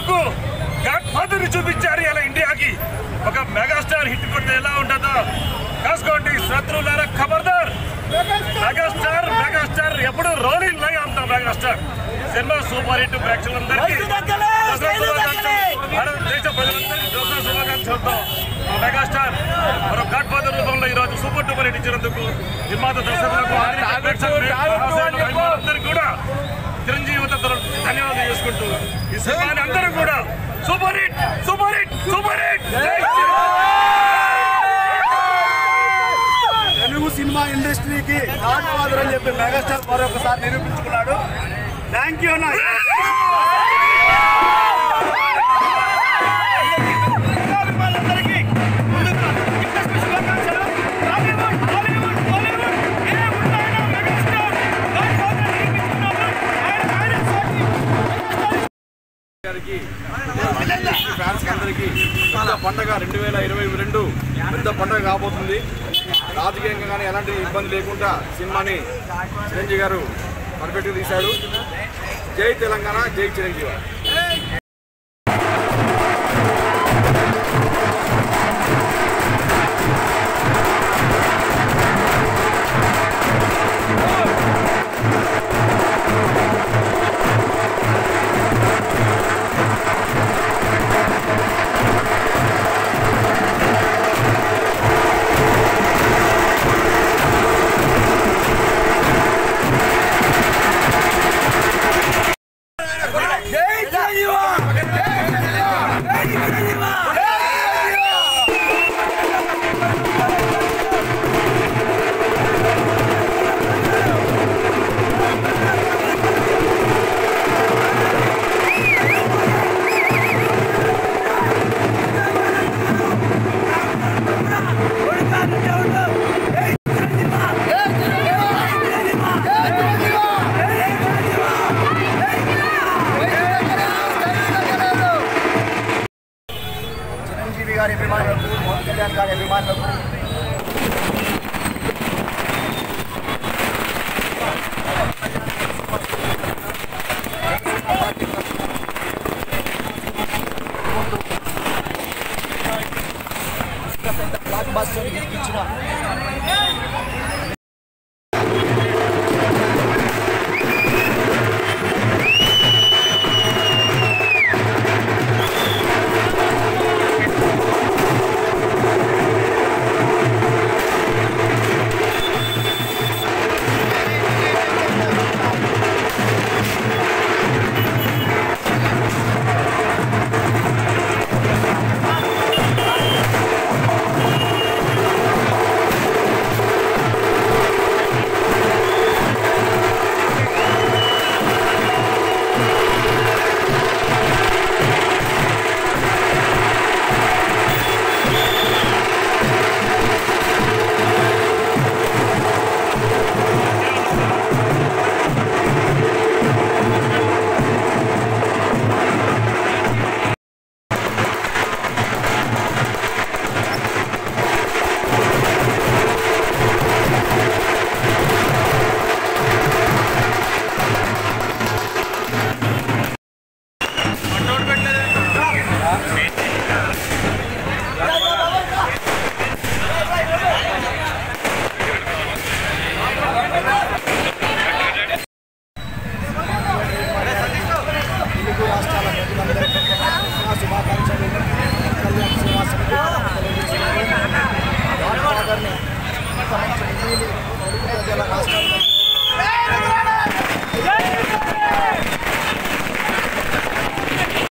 ఎందుకు God father ని చూపించారు ఇలా ఇండియాకి ఒక మెగాస్టార్ హిట్ కొడితే ఎలా ఉంటుందో కాసుకోండి శత్రువులారా ఖబర్దార్ మెగాస్టార్ మెగాస్టార్ ఎప్పుడు రోలింగ్ లై అంత మెగాస్టార్ సినిమా సూపర్ హిట్ ప్రేక్షకులందరికీ దసరా శుభాకాంక్షలు. భారతదేశ ప్రజలందరికీ దసరా శుభాకాంక్షలతో ఆ మెగాస్టార్ మరో గాడ్ ఫాదర్ రూపంలో ఈ రోజు సూపర్ డూపర్ హిట్ ఇచ్చినందుకు నిర్మాత దర్శకులకు ఆర్థిక ప్రేక్షకులు, మహాశయులు, అభిమానులందరికీ కూడా చిరంజీవి తరఫున ధన్యవాదాలు చేసుకుంటూ ఈ సినిమాని అందరూ కూడా super hit super hit super hit జై తెలుగు సినిమా ఇండస్ట్రీకి గాడ్ ఫాదర్ అని చెప్పి మెగాస్టార్ మరొకసారి నిరూపించుకున్నాడు థ్యాంక్ యూ అన్న అభిమానులందరికీ ముందుగా ఇండస్ట్రీ శుభాకాంక్షలు. టాలీవుడ్, హాలీవుడ్, బాలీవుడ్ ఏ ఉన్నాయో మెగాస్టార్ గాడ్ ఫాదర్ అని నిరూపించుకున్నాడు. ఆయన- ఆయన సాక్షి. గారికి ఫ్యాన్స్ అందరికీ పెద్ద పండగ రెండు వేల ఇరవై రెండు పెద్ద పండగ కాబోతుంది రాజకీయంగా కానీ ఎలాంటి ఇబ్బంది లేకుండా సినిమాని చిరంజీవి గారు పర్ఫెక్ట్గా తీశాడు జై తెలంగాణ జై చిరంజీవి